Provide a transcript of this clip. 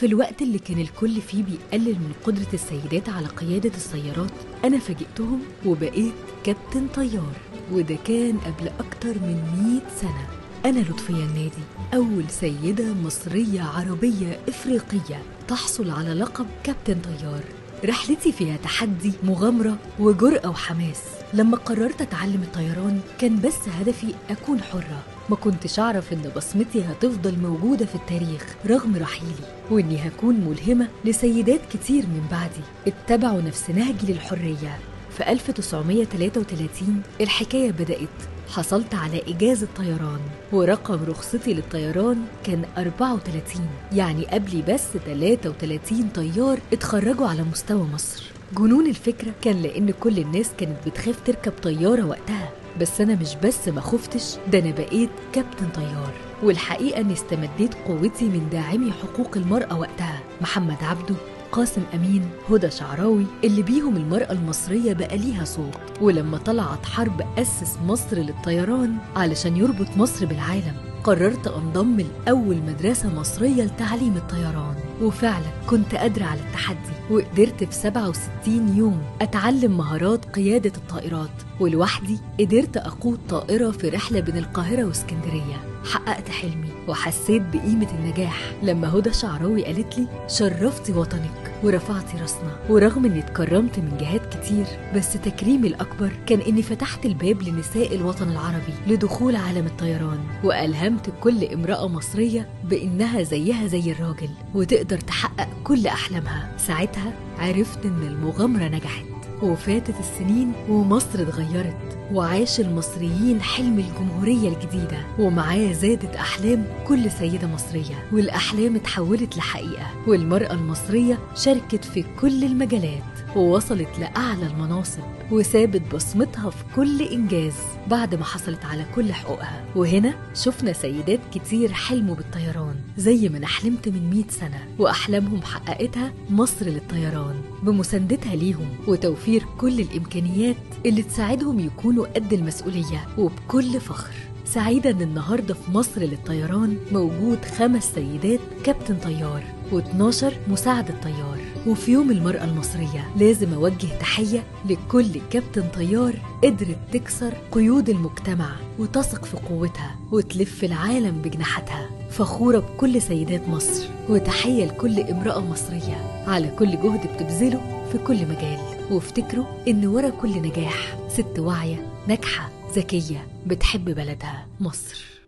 في الوقت اللي كان الكل فيه بيقلل من قدرة السيدات على قيادة السيارات أنا فاجئتهم وبقيت كابتن طيار وده كان قبل أكتر من 100 سنة أنا لطفية النادي أول سيدة مصرية عربية إفريقية تحصل على لقب كابتن طيار رحلتي فيها تحدي مغامرة وجرأة وحماس لما قررت أتعلم الطيران كان بس هدفي أكون حرة ما كنتش أعرف إن بصمتي هتفضل موجودة في التاريخ رغم رحيلي وإني هكون ملهمة لسيدات كتير من بعدي اتبعوا نفس نهجي للحرية في 1933 الحكاية بدأت حصلت على إجازة طيران ورقم رخصتي للطيران كان 34 يعني قبلي بس 33 طيار اتخرجوا على مستوى مصر جنون الفكرة كان لأن كل الناس كانت بتخاف تركب طيارة وقتها بس أنا مش بس ما خفتش ده أنا بقيت كابتن طيار والحقيقة أني استمديت قوتي من داعمي حقوق المرأة وقتها محمد عبده قاسم أمين هدى شعراوي اللي بيهم المرأة المصرية بقى ليها صوت ولما طلعت حرب أسس مصر للطيران علشان يربط مصر بالعالم قررت أنضم لأول مدرسة مصرية لتعليم الطيران وفعلا كنت قادرة على التحدي وقدرت في 67 يوم أتعلم مهارات قيادة الطائرات ولوحدي قدرت أقود طائرة في رحلة بين القاهرة واسكندرية حققت حلمي وحسيت بقيمة النجاح لما هدى شعراوي قالت لي شرفتي وطنك ورفعتي راسنا ورغم اني اتكرمت من جهات كتير بس تكريمي الاكبر كان اني فتحت الباب لنساء الوطن العربي لدخول عالم الطيران والهمت كل امراه مصريه بانها زيها زي الراجل وتقدر تحقق كل احلامها ساعتها عرفت ان المغامره نجحت وفاتت السنين ومصر اتغيرت وعاش المصريين حلم الجمهورية الجديدة ومعاه زادت أحلام كل سيدة مصرية والأحلام اتحولت لحقيقة والمرأة المصرية شاركت في كل المجالات ووصلت لأعلى المناصب وسابت بصمتها في كل إنجاز بعد ما حصلت على كل حقوقها وهنا شفنا سيدات كتير حلموا بالطيران زي ما أنا حلمت من 100 سنة وأحلامهم حققتها مصر للطيران بمساندتها ليهم وتوفير كل الإمكانيات اللي تساعدهم يكونوا قد المسؤولية وبكل فخر سعيدة إن النهاردة في مصر للطيران موجود خمس سيدات كابتن طيار و12 مساعدة طيار وفي يوم المرأة المصرية لازم أوجه تحية لكل كابتن طيار قدرت تكسر قيود المجتمع وتثق في قوتها وتلف العالم بجناحاتها فخورة بكل سيدات مصر وتحية لكل امرأة مصرية على كل جهد بتبذله في كل مجال وافتكروا إن ورا كل نجاح ست واعية ناجحة ذكية بتحب بلدها مصر